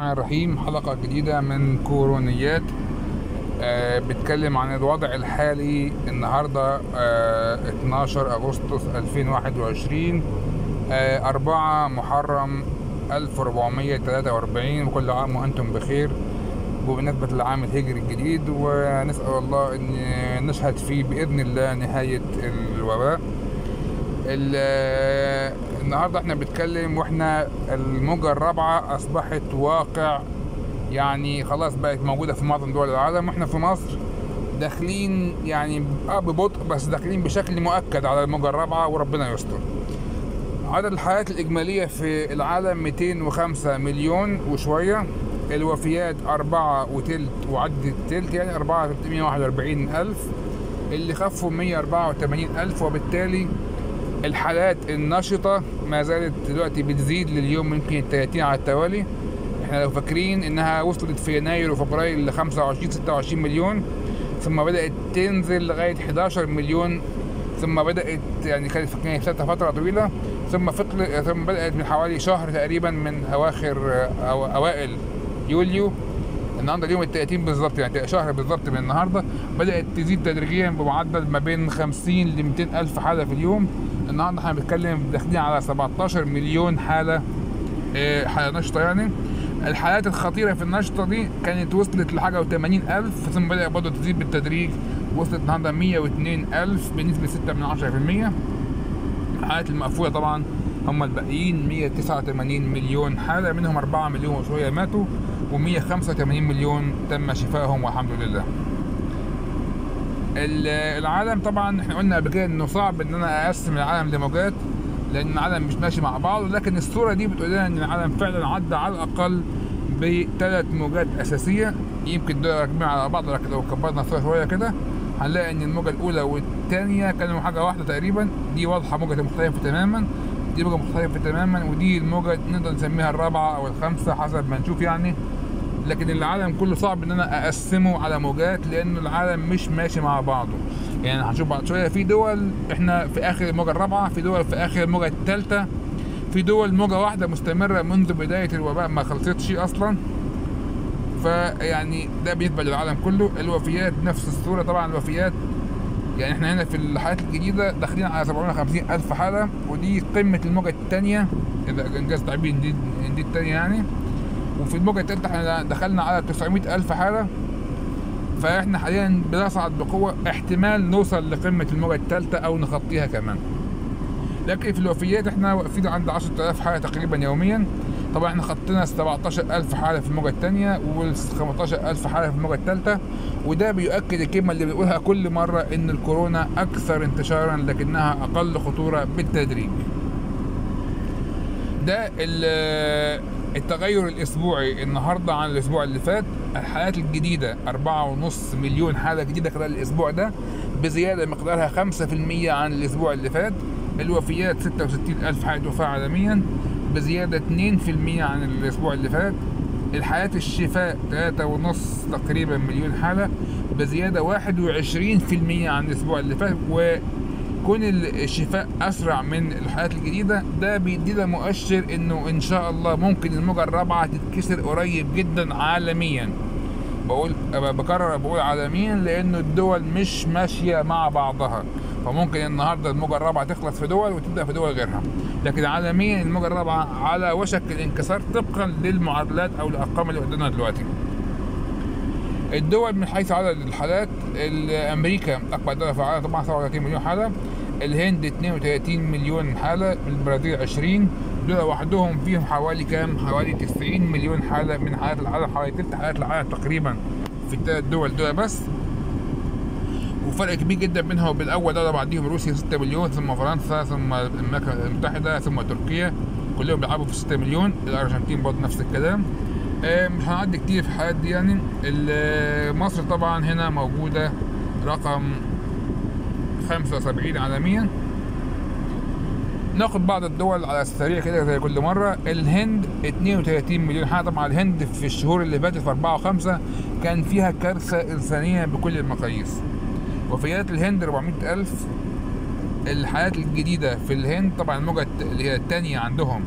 الرحمن الرحيم حلقة جديدة من كورونيات آه بتكلم عن الوضع الحالي النهاردة آه 12 أغسطس 2021 آه 4 محرم 1443 وكل عام وأنتم بخير بمناسبة العام الهجري الجديد ونسأل الله أن نشهد فيه بإذن الله نهاية الوباء ال- النهارده احنا بنتكلم واحنا الموجة الرابعة أصبحت واقع يعني خلاص بقت موجودة في معظم دول العالم واحنا في مصر داخلين يعني اه ببطء بس داخلين بشكل مؤكد على الموجة الرابعة وربنا يستر. عدد الحالات الإجمالية في العالم 205 مليون وشوية الوفيات أربعة وتلت وعدت التلت يعني أربعة 341 ألف اللي خفوا 184 ألف وبالتالي الحالات النشطة ما زالت دلوقتي بتزيد لليوم يمكن 30 على التوالي احنا لو فاكرين انها وصلت في يناير وفبراير ل 25 26 مليون ثم بدأت تنزل لغاية 11 مليون ثم بدأت يعني كانت كانت ثابتة فترة طويلة ثم فقل ثم بدأت من حوالي شهر تقريبا من أواخر أو أوائل يوليو النهارده اليوم ال 30 بالظبط يعني شهر بالظبط من النهارده بدات تزيد تدريجيا بمعدل ما بين 50 ل 200 الف حاله في اليوم النهارده احنا بنتكلم داخلين على 17 مليون حاله آه، حاله نشطه يعني الحالات الخطيره في النشطه دي كانت وصلت لحاجه و80 الف ثم بدات برضه تزيد بالتدريج وصلت النهارده 102 الف بنسبه 6 من 10% الحالات المقفوله طبعا هم الباقيين 189 مليون حاله منهم 4 مليون وشويه ماتوا و185 مليون تم شفائهم والحمد لله ال- العالم طبعا احنا قلنا قبل كده انه صعب ان انا اقسم العالم لموجات لان العالم مش ماشي مع بعض لكن الصوره دي بتقول لنا ان العالم فعلا عدى على الاقل بثلاث موجات اساسيه يمكن دول راكبين على بعض لكن لو كبرنا الصوره شويه كده هنلاقي ان الموجه الاولى والثانيه كانوا حاجه واحده تقريبا دي واضحه موجه مختلفه تماما دي موجه مختلفه تماما ودي الموجه نقدر نسميها الرابعه او الخامسه حسب ما نشوف يعني لكن العالم كله صعب ان انا اقسمه على موجات لان العالم مش ماشي مع بعضه يعني هنشوف بعد شويه في دول احنا في اخر الموجه الرابعه في دول في اخر الموجه الثالثه في دول موجه واحده مستمره منذ بدايه الوباء ما خلصتش اصلا فيعني ده بالنسبه للعالم كله الوفيات نفس الصوره طبعا الوفيات يعني احنا هنا في الحالات الجديده داخلين على 750 الف حاله ودي قمه الموجه الثانيه اذا انجاز تعبير دي دي الثانيه يعني وفي الموجة التالتة احنا دخلنا على 900 ألف حالة فاحنا حاليا بنصعد بقوة احتمال نوصل لقمة الموجة التالتة أو نخطيها كمان لكن في الوفيات احنا واقفين عند 10000 حالة تقريبا يوميا طبعا احنا خطينا 17000 حالة في الموجة التانية وال 15000 حالة في الموجة التالتة وده بيؤكد الكلمة اللي بنقولها كل مرة إن الكورونا أكثر انتشارا لكنها أقل خطورة بالتدريج. ده ال- التغير الاسبوعي النهارده عن الاسبوع اللي فات الحالات الجديده 4.5 مليون حاله جديده خلال الاسبوع ده بزياده مقدارها 5% عن الاسبوع اللي فات الوفيات 66 الف حاله وفاه عالميا بزياده 2% عن الاسبوع اللي فات الحالات الشفاء 3.5 تقريبا مليون حاله بزياده 21% عن الاسبوع اللي فات و كون الشفاء اسرع من الحالات الجديده ده بيدينا مؤشر انه ان شاء الله ممكن الموجه الرابعه تتكسر قريب جدا عالميا بقول بكرر بقول عالميا لانه الدول مش ماشيه مع بعضها فممكن النهارده الموجه الرابعه تخلص في دول وتبدا في دول غيرها لكن عالميا الموجه الرابعه على وشك الانكسار طبقا للمعادلات او الارقام اللي قدامنا دلوقتي الدول من حيث عدد الحالات ال- امريكا اكبر دوله في العالم طبعا 37 مليون حاله الهند 32 مليون حاله البرازيل 20 دول وحدهم فيهم حوالي كام حوالي 90 مليون حاله من حالات العالم حوالي تلت حالات العالم تقريبا في الثلاث دول دول بس وفرق كبير جدا بينها وبين اول دوله بعديهم روسيا 6 مليون ثم فرنسا ثم المملكه المتحده ثم تركيا كلهم بيلعبوا في 6 مليون الارجنتين برضه نفس الكلام آه، مش هنعدي كتير في الحالات دي يعني ال- مصر طبعا هنا موجودة رقم 75 عالميا ناخد بعض الدول على السريع كده زي كل مرة الهند 32 مليون حالة طبعا الهند في الشهور اللي فاتت في 4 و5 كان فيها كارثة إنسانية بكل المقاييس وفيات الهند 400 ألف الحالات الجديدة في الهند طبعا الموجة اللي هي التانية عندهم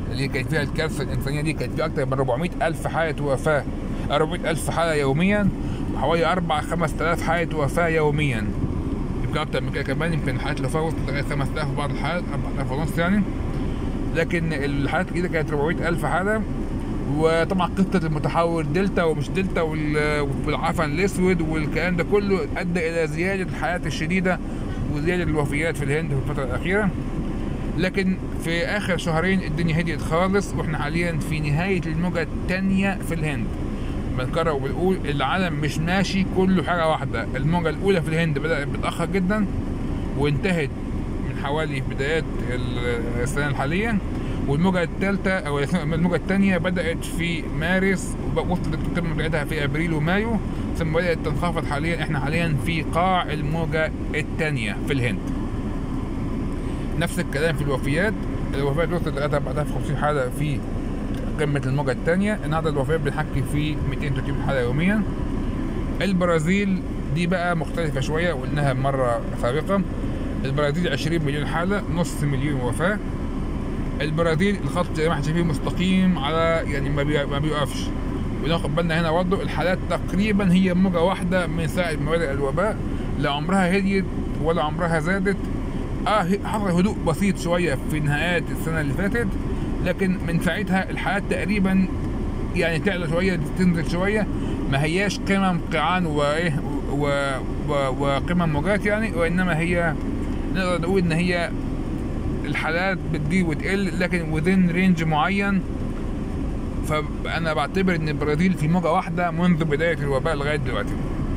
اللي كانت فيها الكارثه الانسانيه دي كانت في اكثر من 400 الف حاله وفاه 400 الف حاله يوميا وحوالي 4 5000 حاله وفاه يوميا يمكن اكتر من كده كمان يمكن حالات الوفاه وصلت لغايه 5000 بعض الحالات 4000 ونص يعني لكن الحالات الجديده كانت 400 الف حاله وطبعا قصه المتحور دلتا ومش دلتا وال- والعفن الاسود والكلام ده كله ادى الى زياده الحالات الشديده وزياده الوفيات في الهند في الفتره الاخيره لكن في اخر شهرين الدنيا هديت خالص واحنا حاليا في نهايه الموجه الثانيه في الهند بنكرر وبنقول العالم مش ماشي كله حاجه واحده الموجه الاولى في الهند بدات متاخر جدا وانتهت من حوالي بدايات ال- السنه الحاليه والموجه الثالثه او الموجه الثانيه بدات في مارس ووصلت القمه بتاعتها في ابريل ومايو ثم بدات تنخفض حاليا احنا حاليا في قاع الموجه الثانيه في الهند نفس الكلام في الوفيات الوفيات وصلت لغايه 4550 حاله في قمه الموجه الثانيه النهارده الوفيات بنحكي في 200 300 حاله يوميا البرازيل دي بقى مختلفه شويه وقلناها مره سابقه البرازيل 20 مليون حاله نص مليون وفاه البرازيل الخط زي ما احنا شايفين مستقيم على يعني ما بي- ما بيوقفش وناخد بالنا هنا برضه الحالات تقريبا هي موجه واحده من ساعه ما بدا الوباء لا عمرها هديت ولا عمرها زادت اه ه- حصل هدوء بسيط شويه في نهايات السنه اللي فاتت لكن من ساعتها الحالات تقريبا يعني تعلى شويه تنزل شويه ما هياش قمم قيعان وايه و- و- وقمم موجات يعني وانما هي نقدر نقول ان هي الحالات بتزيد وتقل لكن وذين رينج معين فانا بعتبر ان البرازيل في موجه واحده منذ بدايه الوباء لغايه دلوقتي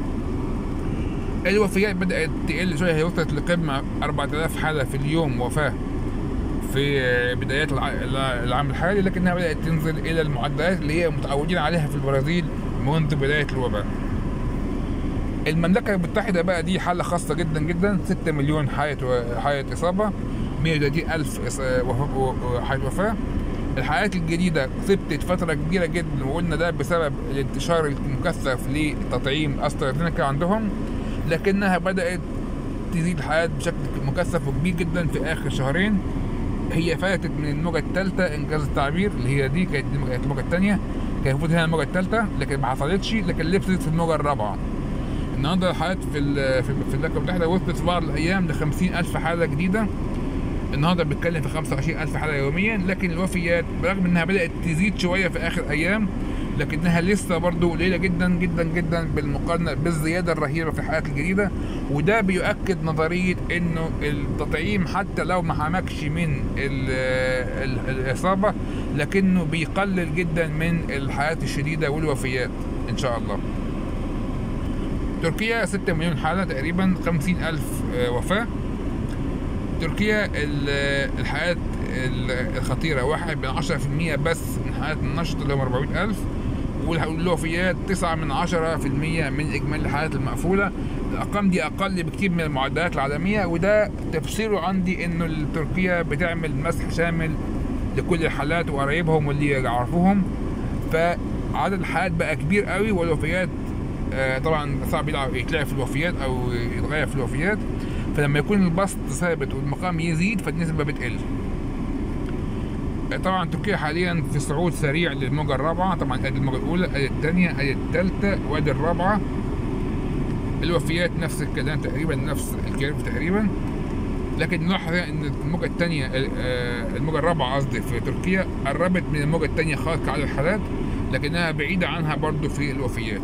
الوفيات بدات تقل شويه هي وصلت لقمه 4000 حاله في اليوم وفاه في بدايات الع- العام الحالي لكنها بدات تنزل الى المعدلات اللي هي متعودين عليها في البرازيل منذ بدايه الوباء المملكه المتحده بقى دي حاله خاصه جدا جدا 6 مليون حاله حاله اصابه 130 الف إص- وف- و- حاله وفاه الحالات الجديده ثبتت فتره كبيره جدا وقلنا ده بسبب الانتشار المكثف لتطعيم استرازينيكا عندهم لكنها بدات تزيد الحالات بشكل مكثف وكبير جدا في اخر شهرين هي فاتت من الموجة الثالثة إنجاز التعبير اللي هي دي كانت دي كانت الموجة الثانية كان المفروض هنا الموجة الثالثة لكن ما حصلتش لكن لبست في الموجة الرابعة النهارده الحالات في ال- في في المملكة المتحدة وصلت في بعض الأيام ل 50 ألف حالة جديدة النهارده بنتكلم في 25 ألف حالة يوميا لكن الوفيات برغم إنها بدأت تزيد شوية في آخر أيام لكنها لسه برضو قليلة جدا جدا جدا بالمقارنة بالزيادة الرهيبة في الحالات الجديدة وده بيؤكد نظرية إنه التطعيم حتى لو ما حمكش من ال ال الإصابة لكنه بيقلل جدا من الحالات الشديدة والوفيات إن شاء الله. تركيا 6 مليون حالة تقريبا 50 ألف آه، وفاة تركيا ال- الحالات ال- الخطيرة واحد من عشرة في المية بس من حالات النشط اللي هم 400 ألف والح- والوفيات تسعة من عشرة في المية من إجمالي الحالات المقفولة الأرقام دي أقل بكتير من المعدلات العالمية وده تفسيره عندي إنه تركيا بتعمل مسح شامل لكل الحالات وقرايبهم واللي يعرفوهم فعدد الحالات بقى كبير قوي والوفيات آه، طبعا صعب يلعب يتلعب في الوفيات او يتغير في الوفيات فلما يكون البسط ثابت والمقام يزيد فالنسبه بتقل آه، طبعا تركيا حاليا في صعود سريع للموجه الرابعه طبعا ادي الموجه الاولى ادي الثانيه ادي الثالثه وادي الرابعه الوفيات نفس الكلام تقريبا نفس الكيرف تقريبا لكن نلاحظ ان الموجه الثانيه الموجه الرابعه قصدي في تركيا قربت من الموجه الثانيه خالص كعدد الحالات لكنها بعيده عنها برضو في الوفيات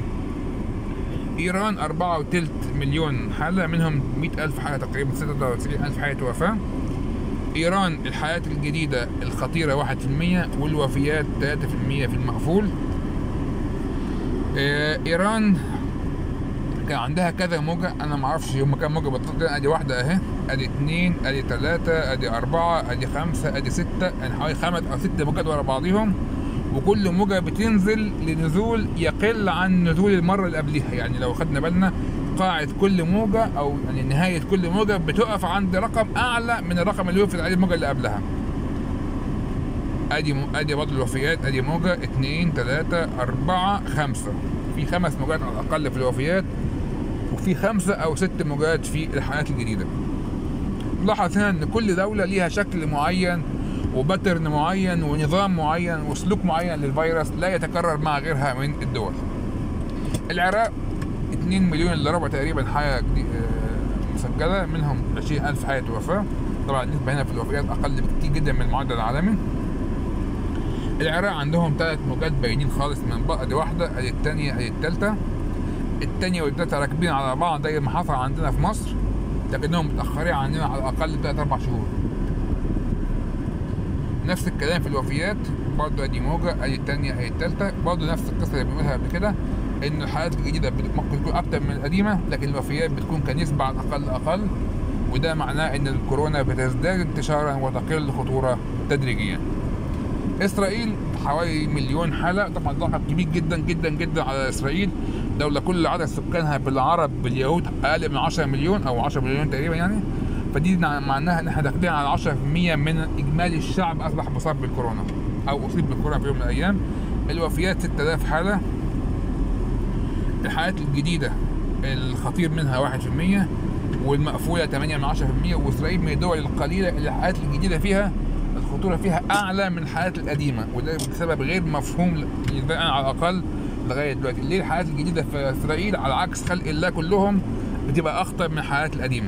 إيران أربعة وتلت مليون حالة منهم مئة ألف حالة تقريبا ستة وتسعين ألف حالة وفاة إيران الحالات الجديدة الخطيرة واحد في المية والوفيات تلاتة في المية في المقفول آه، إيران كان عندها كذا موجة أنا معرفش هما كام موجة بالضبط أدي واحدة أهي أدي اتنين أدي تلاتة أدي أربعة أدي خمسة أدي ستة يعني حوالي خمس أو ست موجات ورا بعضيهم وكل موجة بتنزل لنزول يقل عن نزول المرة اللي قبلها يعني لو خدنا بالنا قاعة كل موجة أو يعني نهاية كل موجة بتقف عند رقم أعلى من الرقم اللي وقفت عليه الموجة اللي قبلها ادي م... ادي برضه الوفيات ادي موجة اتنين تلاتة أربعة خمسة في خمس موجات على الأقل في الوفيات وفي خمسة أو ست موجات في الحالات الجديدة. لاحظ هنا إن كل دولة ليها شكل معين وباترن معين ونظام معين وسلوك معين للفيروس لا يتكرر مع غيرها من الدول العراق 2 مليون الا ربع تقريبا حالة جدي- آه، مسجلة منهم 20 ألف حالة وفاة طبعا النسبة هنا في الوفيات أقل بكتير جدا من المعدل العالمي العراق عندهم ثلاث موجات باينين خالص من بعض ادي واحدة ادي التانية ادي التالتة التانية والتالتة راكبين على بعض زي ما حصل عندنا في مصر لكنهم متأخرين عننا على الأقل تلات أربع شهور نفس الكلام في الوفيات برضه ادي موجة ادي التانية ادي التالتة برضه نفس القصة اللي بنقولها قبل كده ان الحالات الجديدة بت- ممكن تكون اكتر من القديمة لكن الوفيات بتكون كنسبة على الاقل اقل وده معناه ان الكورونا بتزداد انتشارا وتقل خطورة تدريجيا اسرائيل حوالي مليون حالة طبعا ده رقم كبير جدا جدا جدا على اسرائيل دولة كل عدد سكانها بالعرب باليهود اقل من 10 مليون او 10 مليون تقريبا يعني فدي نع- معناها ان احنا داخلين على 10% من اجمالي الشعب اصبح مصاب بالكورونا او اصيب بالكورونا في يوم من الايام الوفيات 6000 حالة الحالات الجديدة الخطير منها 1% والمقفولة 8 من 10% وإسرائيل من الدول القليلة اللي الحالات الجديدة فيها الخطورة فيها أعلى من الحالات القديمة وده بسبب غير مفهوم بالنسبة لي أنا على الأقل لغاية دلوقتي ليه الحالات الجديدة في إسرائيل على عكس خلق الله كلهم بتبقى أخطر من الحالات القديمة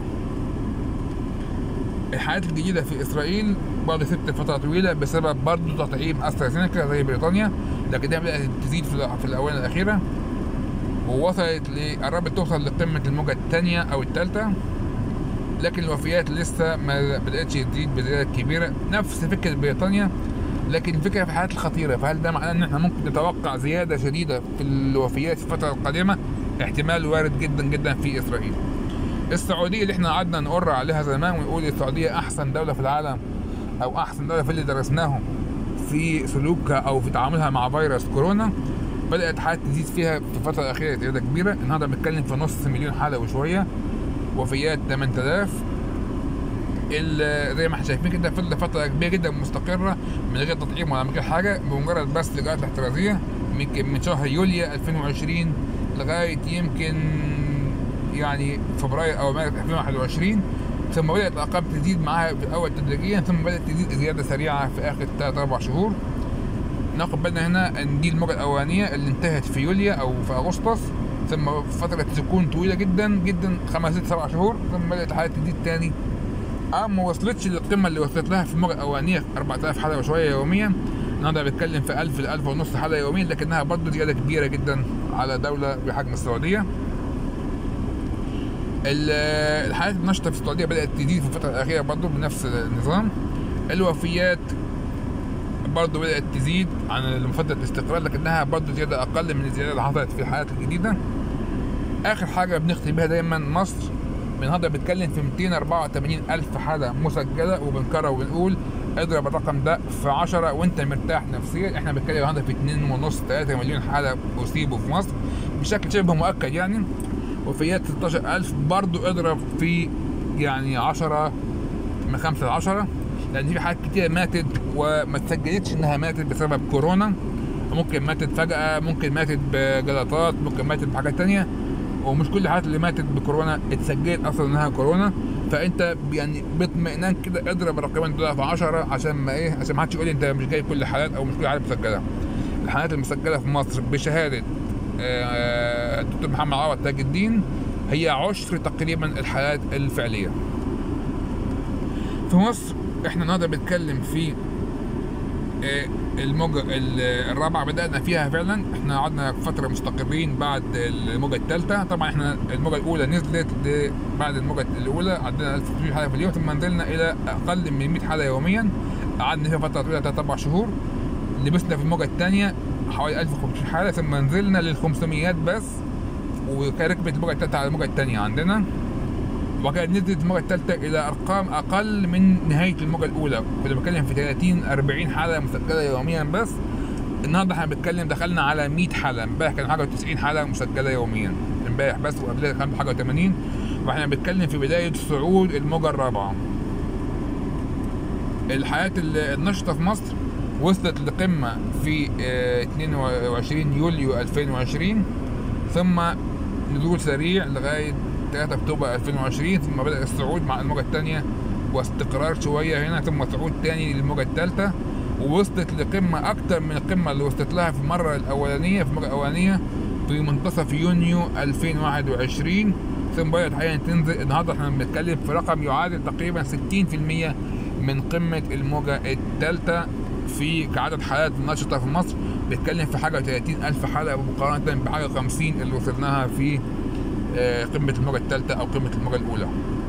الحالات الجديدة في إسرائيل برضه ثبت فترة طويلة بسبب برضه تطعيم أسترازينيكا زي بريطانيا لكنها بدأت تزيد في في الآونة الأخيرة ووصلت ل قربت توصل لقمة الموجة الثانية أو الثالثة لكن الوفيات لسه ما بدأتش تزيد بزيادة كبيرة نفس فكرة بريطانيا لكن الفكرة في الحالات الخطيرة فهل ده معناه إن إحنا ممكن نتوقع زيادة شديدة في الوفيات في الفترة القادمة؟ احتمال وارد جدا جدا في إسرائيل. السعودية اللي إحنا قعدنا نقر عليها زمان ونقول السعودية أحسن دولة في العالم أو أحسن دولة في اللي درسناهم في سلوكها أو في تعاملها مع فيروس كورونا بدأت حالات تزيد فيها في الفترة الأخيرة زيادة كبيرة النهارده بنتكلم في نص مليون حالة وشوية وفيات 8000 ال- زي ما احنا شايفين كده فضل فترة كبيرة جدا مستقرة من غير تطعيم ولا من غير حاجة بمجرد بس الإجراءات الاحترازية يمكن من شهر يوليو 2020 لغاية يمكن يعني فبراير أو مارس 2021 ثم بدأت الأرقام تزيد معاها في الأول تدريجيا ثم بدأت تزيد زيادة سريعة في آخر 3 4 شهور ناخد بالنا هنا ان دي الموجة الأولانية اللي انتهت في يوليو أو في أغسطس ثم فترة سكون طويلة جدا جدا خمس ست سبع شهور ثم بدأت الحالات تزيد تاني اه ما وصلتش للقمة اللي وصلت لها في الموجة الأولانية 4000 حالة وشوية يوميا النهارده بتكلم في 1000 ل 1000 ونص حالة يوميا لكنها برضه زيادة كبيرة جدا على دولة بحجم السعودية ال- الحالات النشطة في السعودية بدأت تزيد في الفترة الأخيرة برضه بنفس النظام الوفيات برضه بدأت تزيد عن مفضل الاستقرار لكنها برضه زيادة أقل من الزيادة اللي حصلت في الحالات الجديدة آخر حاجة بنختم بيها دايما مصر النهارده بنتكلم في 284 ألف حالة مسجلة وبنكرر وبنقول اضرب الرقم ده في 10 وانت مرتاح نفسيا احنا بنتكلم النهارده في 2 ونص 3 مليون حالة أصيبوا في مصر بشكل شبه مؤكد يعني وفيات 16000 برضه اضرب في يعني 10 من 5 ل 10 لان في حالات كتير ماتت وما اتسجلتش انها ماتت بسبب كورونا ممكن ماتت فجأة ممكن ماتت بجلطات ممكن ماتت بحاجات تانية ومش كل الحالات اللي ماتت بكورونا اتسجلت اصلا انها كورونا فانت يعني باطمئنان كده اضرب الرقمين دول في 10 عشان ما ايه عشان ما حدش يقول لي انت مش جايب كل الحالات او مش كل الحالات مسجله الحالات المسجله في مصر بشهاده آه، الدكتور محمد عوض تاج الدين هي عشر تقريبا الحالات الفعليه في مصر احنا النهارده بنتكلم في آه، الموجة ال- الرابعة بدأنا فيها فعلا احنا قعدنا فترة مستقرين بعد الموجة الثالثة طبعا احنا الموجة الأولى نزلت ل- بعد الموجة الأولى عندنا 1500 حالة في اليوم ثم نزلنا إلى أقل من 100 حالة يوميا قعدنا فيها فترة طويلة 3 4 شهور لبسنا في الموجة الثانية حوالي 1500 حالة ثم نزلنا لل 500 بس وركبت الموجة الثالثة على الموجة الثانية عندنا وكانت نزلت الموجة الثالثة إلى أرقام أقل من نهاية الموجة الأولى كنا بنتكلم في 30 40 حالة مسجلة يوميا بس النهارده احنا بنتكلم دخلنا على 100 حالة امبارح كان حاجة 90 حالة مسجلة يوميا امبارح بس وقبلها كان حاجة 80 واحنا بنتكلم في بداية صعود الموجة الرابعة الحالات ال- النشطة في مصر وصلت لقمة في آه، 22 يوليو 2020 ثم نزول سريع لغاية 3 اكتوبر 2020 ثم بدأ الصعود مع الموجة الثانية واستقرار شويه هنا ثم صعود تاني للموجه الثالثه ووصلت لقمه اكتر من القمه اللي وصلت لها في المره الاولانيه في المره الاولانيه في منتصف يونيو 2021 ثم بدات حاليا تنزل النهارده احنا بنتكلم في رقم يعادل تقريبا 60% من قمه الموجه الثالثه في كعدد حالات نشطه في مصر بنتكلم في حاجه 30 الف حاله مقارنه بحاجه 50 اللي وصلناها في آه، قمه الموجه الثالثه او قمه الموجه الاولى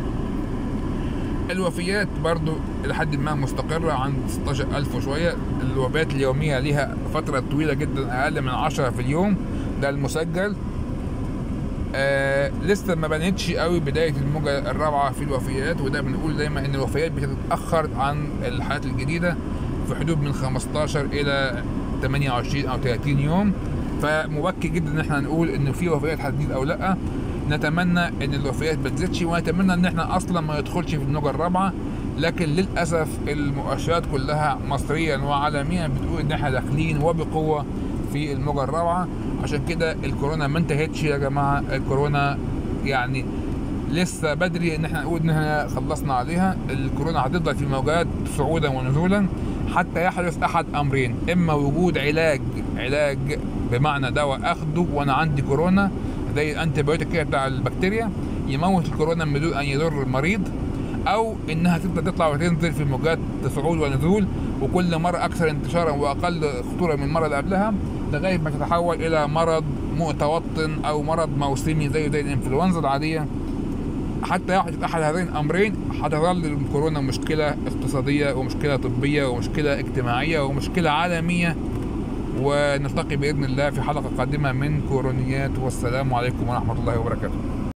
الوفيات برضو إلى حد ما مستقرة عند 16000 وشوية الوفيات اليومية ليها فترة طويلة جدا أقل من 10 في اليوم ده المسجل آه لسه ما بانتش قوي بداية الموجة الرابعة في الوفيات وده بنقول دايما إن الوفيات بتتأخر عن الحالات الجديدة في حدود من 15 إلى 28 أو 30 يوم فمبكر جدا إن احنا نقول إن في وفيات هتزيد أو لأ نتمنى ان الوفيات ما تزيدش ونتمنى ان احنا اصلا ما ندخلش في الموجه الرابعه لكن للاسف المؤشرات كلها مصريا وعالميا بتقول ان احنا داخلين وبقوه في الموجه الرابعه عشان كده الكورونا ما انتهتش يا جماعه الكورونا يعني لسه بدري ان احنا نقول ان احنا خلصنا عليها الكورونا هتفضل في موجات صعودا ونزولا حتى يحدث احد امرين اما وجود علاج علاج بمعنى دواء اخده وانا عندي كورونا زي الانتي بايوتيك كده بتاع البكتيريا يموت الكورونا من دون ان يضر المريض او انها تبدا تطلع وتنزل في موجات صعود ونزول وكل مره اكثر انتشارا واقل خطوره من المره اللي قبلها لغايه ما تتحول الى مرض متوطن او مرض موسمي زي زي الانفلونزا العاديه حتى يحدث احد هذين الامرين هتظل الكورونا مشكله اقتصاديه ومشكله طبيه ومشكله اجتماعيه ومشكله عالميه ونلتقي باذن الله في حلقه قادمه من كورونيات والسلام عليكم ورحمه الله وبركاته